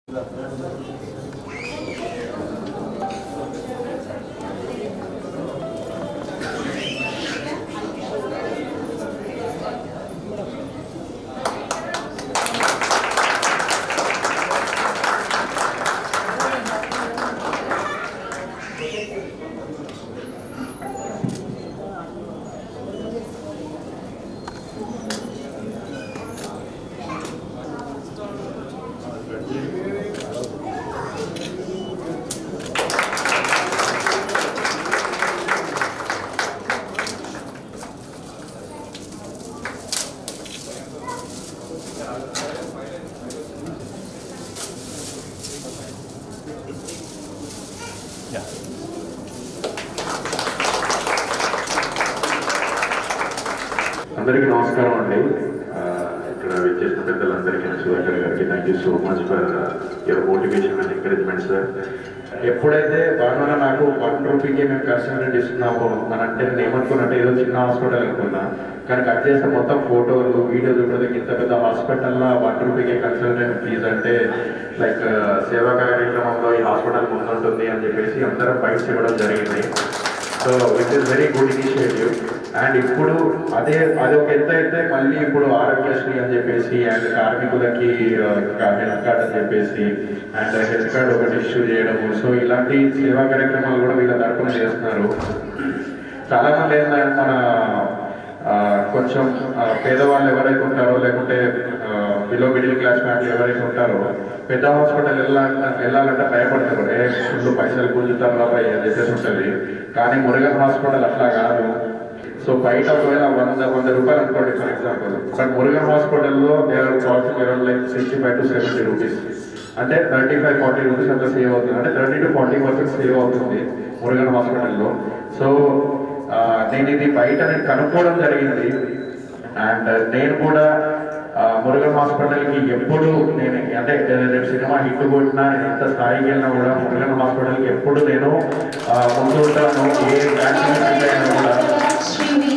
అందరికీ నమస్కారం అండి ఆ, ఇక్కడ విచ్చేసిన పెద్దలందరికీ సుధాకర్ గారికి thank you so much for your motivation and encouragement sir ఎప్పుడైతే భానుల నాకు వన్ రూపీకి మేము కన్సల్టెంట్ ఇస్తున్నామో మన అంటే నేను ఏమనుకున్నట్టే ఏదో చిన్న హాస్పిటల్ అనుకున్నా కానీ కట్ చేస్తే మొత్తం ఫోటోలు వీడియోలు కూడా ఇంత పెద్ద హాస్పిటల్లో వన్ రూపీకి కన్సల్టెంట్ ఫీజ్ అంటే లైక్ సేవా కార్యక్రమంలో ఈ హాస్పిటల్ ముందుంటుంది అని చెప్పేసి అందరం బయట ఇవ్వడం జరిగింది so it is very good initiative and ఇప్పుడు అదే అది ఒక ఎత్తు అయితే మళ్ళీ ఇప్పుడు ఆరోగ్యశ్రీ అని చెప్పేసి అండ్ కార్మికులకి హెల్త్ కార్డ్ అని చెప్పేసి అండ్ హెల్త్ కార్డ్ ఒకటి ఇష్యూ చేయడము సో ఇలాంటి సేవా కార్యక్రమాలు కూడా వీళ్ళ తరపున చేస్తున్నారు చాలా మంది ఏంటంటే మన ఆ, కొంచెం ఆ, పేదవాళ్ళు ఎవరైతే ఉంటారో లేకుంటే బిలో మిడిల్ క్లాస్ ఫ్యామిలీ ఎవరైతే ఉంటారో పెద్ద హాస్పిటల్ వెళ్ళాలంటే వెళ్ళాలంటే భయపడతారు ఏ ఫుల్ పైసలు గుంజుతారు బాబాయ్ అని చెప్పేసి ఉంటుంది కానీ మురుగన్ హాస్పిటల్ అట్లా కాదు సో బయట ఒకవేళ వంద వంద రూపాయలు అనుకోండి ఫర్ ఎగ్జాంపుల్ బట్ మురుగన్ హాస్పిటల్లో their cost around like sixty five to seventy rupees అంటే థర్టీ ఫైవ్ ఫార్టీ రూపీస్ అంతా సేవ్ అవుతుంది అంటే thirty to forty percent save అవుతుంది మురుగన్ హాస్పిటల్లో సో ఆ, నేను ఇది బయట నేను కనుక్కోవడం జరిగింది అండ్ నేను కూడా ఆ, మురుగన్ హాస్పిటల్కి ఎప్పుడు నేను అంటే రేపు సినిమా హిట్ కొట్టినా నేను ఎంత స్థాయికి వెళ్ళినా కూడా మురుగన్ హాస్పిటల్కి ఎప్పుడు నేను ఆ, ముందు ఉంటాను ఏ వ్యాక్సినేషన్ అయినా కూడా